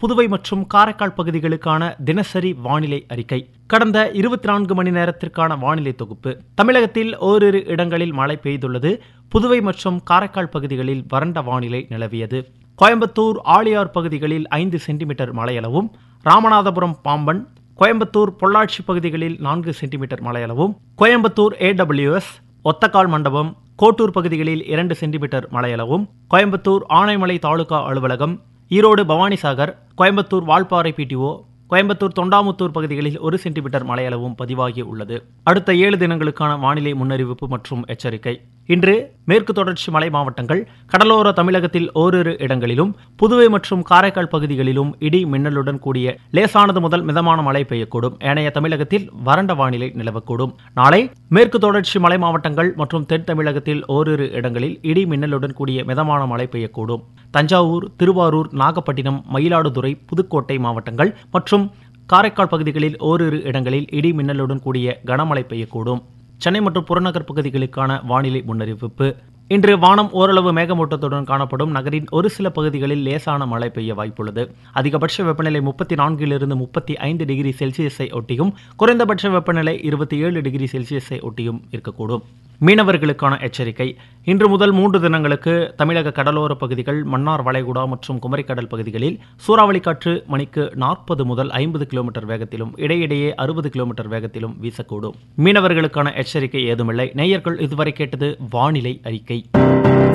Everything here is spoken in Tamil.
புதுவை மற்றும் காரைக்கால் பகுதிகளுக்கான தினசரி வானிலை அறிக்கை கடந்த இருபத்தி நான்கு மணி நேரத்திற்கான வானிலை தொகுப்பு தமிழகத்தில் ஓரிரு இடங்களில் மழை பெய்துள்ளது புதுவை மற்றும் காரைக்கால் பகுதிகளில் வறண்ட வானிலை நிலவியது கோயம்புத்தூர் ஆழியார் பகுதிகளில் ஐந்து சென்டிமீட்டர் மழையளவும் ராமநாதபுரம் பாம்பன் கோயம்புத்தூர் பொள்ளாச்சி பகுதிகளில் நான்கு சென்டிமீட்டர் மழையளவும் கோயம்புத்தூர் ஏடபிள்யூஎஸ் ஒத்தக்கால் மண்டபம் கோட்டூர் பகுதிகளில் இரண்டு சென்டிமீட்டர் மழையளவும் கோயம்புத்தூர் ஆனைமலை தாலுகா அலுவலகம் ஈரோடு பவானிசாகர் கோயம்புத்தூர் வால்பாறை பிடிஓ கோயம்புத்தூர் தொண்டாமுத்தூர் பகுதிகளில் ஒரு சென்டிமீட்டர் மழையளவும் பதிவாகி உள்ளது அடுத்த ஏழு தினங்களுக்கான வானிலை முன்னறிவிப்பு மற்றும் எச்சரிக்கை இன்று மேற்கு தொடர்ச்சி மலை மாவட்டங்கள் கடலோர தமிழகத்தில் ஓரிரு இடங்களிலும் புதுவை மற்றும் காரைக்கால் பகுதிகளிலும் இடி மின்னலுடன் கூடிய லேசானது முதல் மிதமான மழை பெய்யக்கூடும் ஏனைய தமிழகத்தில் வறண்ட வானிலை நிலவக்கூடும் நாளை மேற்கு தொடர்ச்சி மலை மாவட்டங்கள் மற்றும் தென் தமிழகத்தில் ஓரிரு இடங்களில் இடி மின்னலுடன் கூடிய மிதமான மழை பெய்யக்கூடும் தஞ்சாவூர் திருவாரூர் நாகப்பட்டினம் மயிலாடுதுறை புதுக்கோட்டை மாவட்டங்கள் மற்றும் காரைக்கால் பகுதிகளில் ஓரிரு இடங்களில் இடி மின்னலுடன் கூடிய கனமழை பெய்யக்கூடும் சென்னை மற்றும் புறநகர் பகுதிகளுக்கான வானிலை முன்னறிவிப்பு இன்று வானம் ஓரளவு மேகமூட்டத்துடன் காணப்படும் நகரின் ஒரு சில பகுதிகளில் லேசான மழை பெய்ய வாய்ப்புள்ளது அதிகபட்ச வெப்பநிலை முப்பத்தி நான்கிலிருந்து முப்பத்தி ஐந்து டிகிரி செல்சியஸை ஒட்டியும் குறைந்தபட்ச வெப்பநிலை இருபத்தி ஏழு டிகிரி செல்சியஸை ஒட்டியும் இருக்கக்கூடும் மீனவர்களுக்கான எச்சரிக்கை இன்று முதல் மூன்று தினங்களுக்கு தமிழக கடலோர பகுதிகள் மன்னார் வளைகுடா மற்றும் குமரிக்கடல் பகுதிகளில் சூறாவளி காற்று மணிக்கு நாற்பது முதல் ஐம்பது கிலோமீட்டர் வேகத்திலும் இடையிடையே அறுபது கிலோமீட்டர் வேகத்திலும் வீசக்கூடும் மீனவர்களுக்கான எச்சரிக்கை ஏதுமில்லை நேயர்கள் இதுவரை கேட்டது வானிலை அறிக்கை